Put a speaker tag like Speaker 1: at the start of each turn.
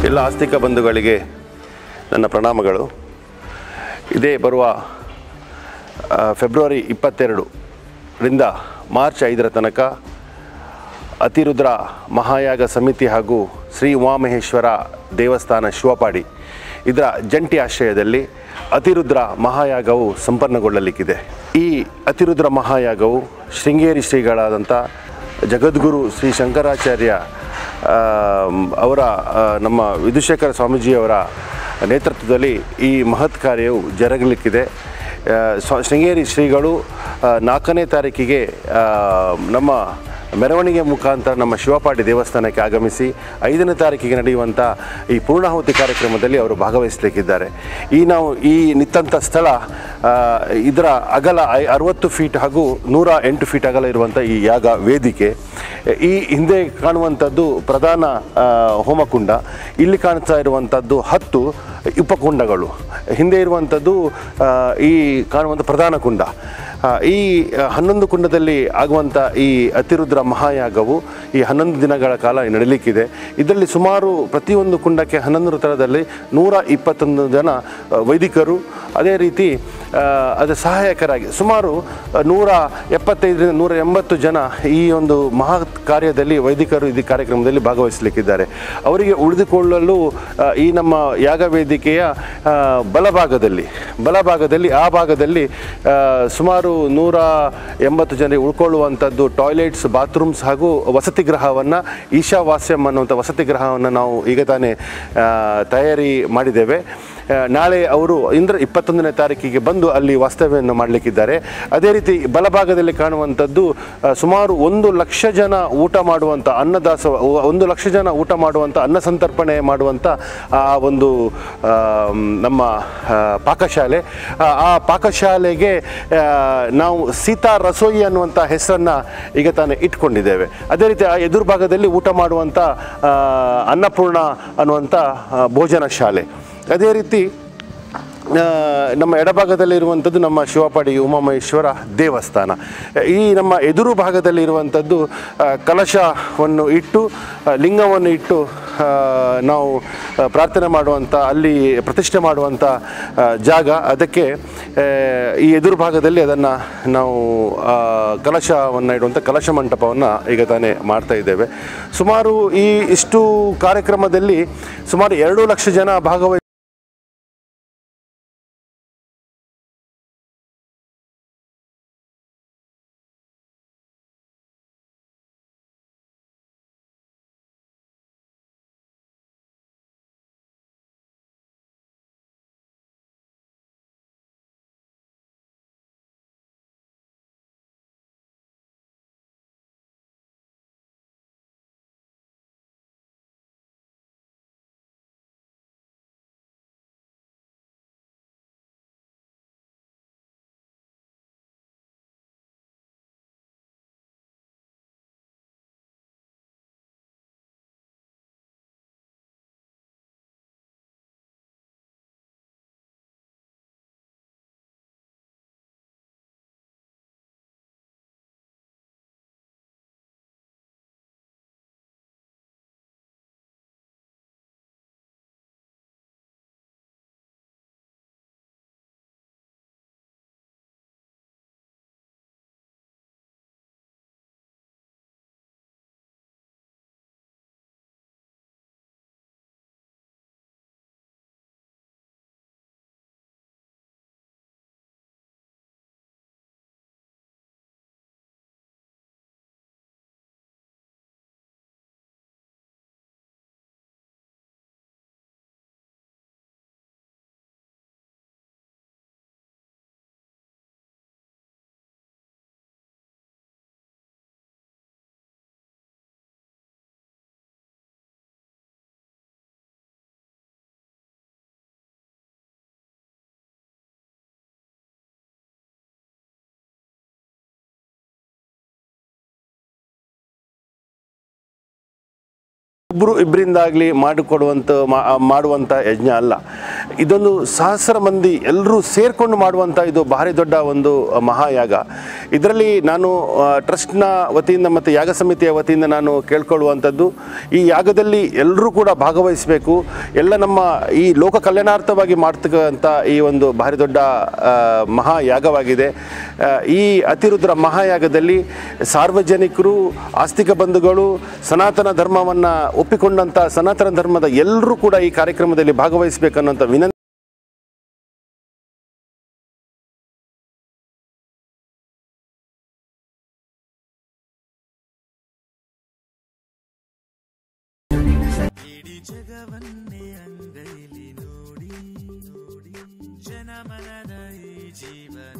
Speaker 1: ಎಲ್ಲ ಆಸ್ತಿಕ ಬಂಧುಗಳಿಗೆ ನನ್ನ ಪ್ರಣಾಮಗಳು ಇದೇ ಬರುವ ಆ, ಫೆಬ್ರವರಿ ಇಪ್ಪತ್ತೆರಡು ರಿಂದ ಮಾರ್ಚ್ ಐದರ ತನಕ ಅತಿರುದ್ರ ಮಹಾಯಾಗ ಸಮಿತಿ ಹಾಗೂ ಶ್ರೀ ಉಮಾಮಹೇಶ್ವರ ದೇವಸ್ಥಾನ ಶಿವಪಾಡಿ ಇದರ ಜಂಟಿ ಆಶ್ರಯದಲ್ಲಿ ಅತಿರುದ್ರ ಮಹಾಯಾಗವು ಸಂಪನ್ನಗೊಳ್ಳಲಿಕ್ಕಿದೆ ಈ ಅತಿರುದ್ರ ಮಹಾಯಾಗವು ಶೃಂಗೇರಿ ಶ್ರೀಗಳಾದಂಥ ಜಗದ್ಗುರು ಶ್ರೀ ಶಂಕರಾಚಾರ್ಯ ಆ, ಅವರ ಆ, ನಮ್ಮ ವಿಧುಶೇಖರ ಸ್ವಾಮೀಜಿಯವರ ನೇತೃತ್ವದಲ್ಲಿ ಈ ಮಹತ್ ಕಾರ್ಯವು ಜರುಗಲಿಕ್ಕಿದೆ ಆ, ಸ್ವ ಶೃಂಗೇರಿ ಶ್ರೀಗಳು ಆ, ನಾಲ್ಕನೇ ತಾರೀಕಿಗೆ ಆ, ನಮ್ಮ ಮೆರವಣಿಗೆ ಮುಖಾಂತರ ನಮ್ಮ ಶಿವಪಾಟಿ ದೇವಸ್ಥಾನಕ್ಕೆ ಆಗಮಿಸಿ ಐದನೇ ತಾರೀಕಿಗೆ ನಡೆಯುವಂಥ ಈ ಪೂರ್ಣಾಹುತಿ ಕಾರ್ಯಕ್ರಮದಲ್ಲಿ ಅವರು ಭಾಗವಹಿಸಲಿಕ್ಕಿದ್ದಾರೆ ಈ ನಾವು ಈ ನಿತ್ತಂಥ ಸ್ಥಳ ಆ, ಇದರ ಅಗಲ ಐ ಅರವತ್ತು ಫೀಟ್ ಹಾಗೂ ನೂರ ಎಂಟು ಫೀಟ್ ಅಗಲ ಇರುವಂಥ ಈ ಯಾಗ ವೇದಿಕೆ ಈ ಹಿಂದೆ ಕಾಣುವಂಥದ್ದು ಪ್ರಧಾನ ಆ, ಹೋಮಕುಂಡ ಇಲ್ಲಿ ಕಾಣ್ತಾ ಇರುವಂಥದ್ದು ಹತ್ತು ಉಪಕುಂಡಗಳು ಹಿಂದೆ ಇರುವಂಥದ್ದು ಆ, ಈ ಕಾಣುವಂಥ ಪ್ರಧಾನ ಕುಂಡ ಆ, ಈ ಆ, ಹನ್ನೊಂದು ಕುಂಡದಲ್ಲಿ ಆಗುವಂಥ ಈ ಅತಿರುದ್ರ ಮಹಾಯಾಗವು ಈ ಹನ್ನೊಂದು ದಿನಗಳ ಕಾಲ ನಡೀಲಿಕ್ಕಿದೆ ಇದರಲ್ಲಿ ಸುಮಾರು ಪ್ರತಿಯೊಂದು ಕುಂಡಕ್ಕೆ ಹನ್ನೊಂದು ಥರದಲ್ಲಿ ನೂರ ಇಪ್ಪತ್ತೊಂದು ಜನ ಆ, ವೈದಿಕರು ಅದೇ ರೀತಿ ಆ, ಅದು ಸಹಾಯಕರಾಗಿ ಸುಮಾರು ಆ, ನೂರ ಎಪ್ಪತ್ತೈದರಿಂದ ನೂರ ಎಂಬತ್ತು ಜನ ಈ ಒಂದು ಮಹಾ ಕಾರ್ಯದಲ್ಲಿ ವೈದಿಕರು ಈ ಕಾರ್ಯಕ್ರಮದಲ್ಲಿ ಭಾಗವಹಿಸಲಿಕ್ಕಿದ್ದಾರೆ ಅವರಿಗೆ ಉಳಿದುಕೊಳ್ಳಲು ಆ, ಈ ನಮ್ಮ ಯಾಗ ವೇದಿಕೆಯ ಆ, ಬಲಭಾಗದಲ್ಲಿ ಬಲಭಾಗದಲ್ಲಿ ಆ ಭಾಗದಲ್ಲಿ ಆ, ಸುಮಾರು ನೂರ ಎಂಬತ್ತು ಜನರಿಗೆ ಉಳ್ಕೊಳ್ಳುವಂಥದ್ದು ಟಾಯ್ಲೆಟ್ಸ್ ಬಾತ್ರೂಮ್ಸ್ ಹಾಗೂ ವಸತಿ ಗೃಹವನ್ನು ಈಶಾವಾಸ್ಯಂ ಅನ್ನುವಂಥ ವಸತಿ ಗೃಹವನ್ನು ನಾವು ಈಗ ತಾನೇ ಆ, ತಯಾರಿ ಮಾಡಿದ್ದೇವೆ ಆ, ನಾಳೆ ಅವರು ಇಂದ್ರ ಇಪ್ಪತ್ತೊಂದನೇ ತಾರೀಕಿಗೆ ಬಂದು ಅಲ್ಲಿ ವಾಸ್ತವ್ಯವನ್ನು ಮಾಡಲಿಕ್ಕಿದ್ದಾರೆ ಅದೇ ರೀತಿ ಬಲಭಾಗದಲ್ಲಿ ಕಾಣುವಂಥದ್ದು ಆ, ಸುಮಾರು ಒಂದು ಲಕ್ಷ ಜನ ಊಟ ಮಾಡುವಂಥ ಅನ್ನದಾಸ ಒಂದು ಲಕ್ಷ ಜನ ಊಟ ಮಾಡುವಂಥ ಅನ್ನ ಸಂತರ್ಪಣೆ ಮಾಡುವಂಥ ಆ ಒಂದು ಆ, ನಮ್ಮ ಆ, ಪಾಕಶಾಲೆ ಆ, ಆ ಪಾಕಶಾಲೆಗೆ ಆ, ನಾವು ಸೀತಾ ರಸೋಯಿ ಅನ್ನುವಂಥ ಹೆಸರನ್ನು ಈಗ ತಾನೇ ಇಟ್ಕೊಂಡಿದ್ದೇವೆ ಅದೇ ರೀತಿ ಆ ಎದುರು ಭಾಗದಲ್ಲಿ ಊಟ ಮಾಡುವಂಥ ಆ, ಅನ್ನಪೂರ್ಣ ಅನ್ನುವಂಥ ಆ, ಭೋಜನ ಶಾಲೆ ಅದೇ ರೀತಿ ಆ, ನಮ್ಮ ಎಡಭಾಗದಲ್ಲಿರುವಂಥದ್ದು ನಮ್ಮ ಶಿವಪಾಡಿ ಉಮಾಮಹೇಶ್ವರ ದೇವಸ್ಥಾನ ಈ ನಮ್ಮ ಎದುರು ಭಾಗದಲ್ಲಿ ಇರುವಂಥದ್ದು ಆ, ಕಲಶವನ್ನು ಇಟ್ಟು ಆ, ಲಿಂಗವನ್ನು ಇಟ್ಟು ಆ, ನಾವು ಆ, ಪ್ರಾರ್ಥನೆ ಮಾಡುವಂಥ ಅಲ್ಲಿ ಪ್ರತಿಷ್ಠೆ ಮಾಡುವಂಥ ಆ, ಜಾಗ ಅದಕ್ಕೆ ಆ, ಈ ಎದುರು ಭಾಗದಲ್ಲಿ ಅದನ್ನು ನಾವು ಆ, ಕಲಶವನ್ನು ಇಡುವಂಥ ಕಲಶ ಮಂಟಪವನ್ನು ಈಗ ತಾನೇ ಮಾಡ್ತಾ ಇದ್ದೇವೆ ಸುಮಾರು ಈ ಇಷ್ಟು ಕಾರ್ಯಕ್ರಮದಲ್ಲಿ ಸುಮಾರು ಎರಡು ಲಕ್ಷ ಜನ ಭಾಗವಹಿಸಿ ಒಬ್ಬರು ಇಬ್ಬರಿಂದಾಗಲಿ ಮಾಡಿಕೊಡುವಂಥ ಮಾ- ಮಾಡುವಂಥ ಯಜ್ಞ ಅಲ್ಲ ಇದೊಂದು ಸಹಸ್ರ ಮಂದಿ ಎಲ್ಲರೂ ಸೇರಿಕೊಂಡು ಮಾಡುವಂಥ ಇದು ಭಾರಿ ದೊಡ್ಡ ಒಂದು ಮಹಾಯಾಗ ಇದರಲ್ಲಿ ನಾನು ಆ, ಟ್ರಸ್ಟ್ನ ವತಿಯಿಂದ ಮತ್ತು ಯಾಗ ಸಮಿತಿಯ ವತಿಯಿಂದ ನಾನು ಕೇಳ್ಕೊಳ್ಳುವಂಥದ್ದು ಈ ಯಾಗದಲ್ಲಿ ಎಲ್ಲರೂ ಕೂಡ ಭಾಗವಹಿಸಬೇಕು ಎಲ್ಲ ನಮ್ಮ ಈ ಲೋಕ ಕಲ್ಯಾಣಾರ್ಥವಾಗಿ ಮಾಡ್ತಕ್ಕಂಥ ಈ ಒಂದು ಭಾರಿ ದೊಡ್ಡ ಆ, ಮಹಾಯಾಗವಾಗಿದೆ ಆ, ಈ ಅತಿರುದ್ರ ಮಹಾಯಾಗದಲ್ಲಿ ಸಾರ್ವಜನಿಕರು ಆಸ್ತಿಕ ಬಂಧುಗಳು ಸನಾತನ ಧರ್ಮವನ್ನು ಒಪ್ಪಿಕೊಂಡಂಥ ಸನಾತನ ಧರ್ಮದ ಎಲ್ಲರೂ ಕೂಡ ಈ ಕಾರ್ಯಕ್ರಮದಲ್ಲಿ ಭಾಗವಹಿಸಬೇಕನ್ನುವಂಥ ವಿನಂತಿ
Speaker 2: ಇಡೀ ಜಗವನ್ನೇ ಅಂಗೈಲಿ ನೋಡಿ ನೋಡಿ ಜನಮನದ ಈ ಜೀವನ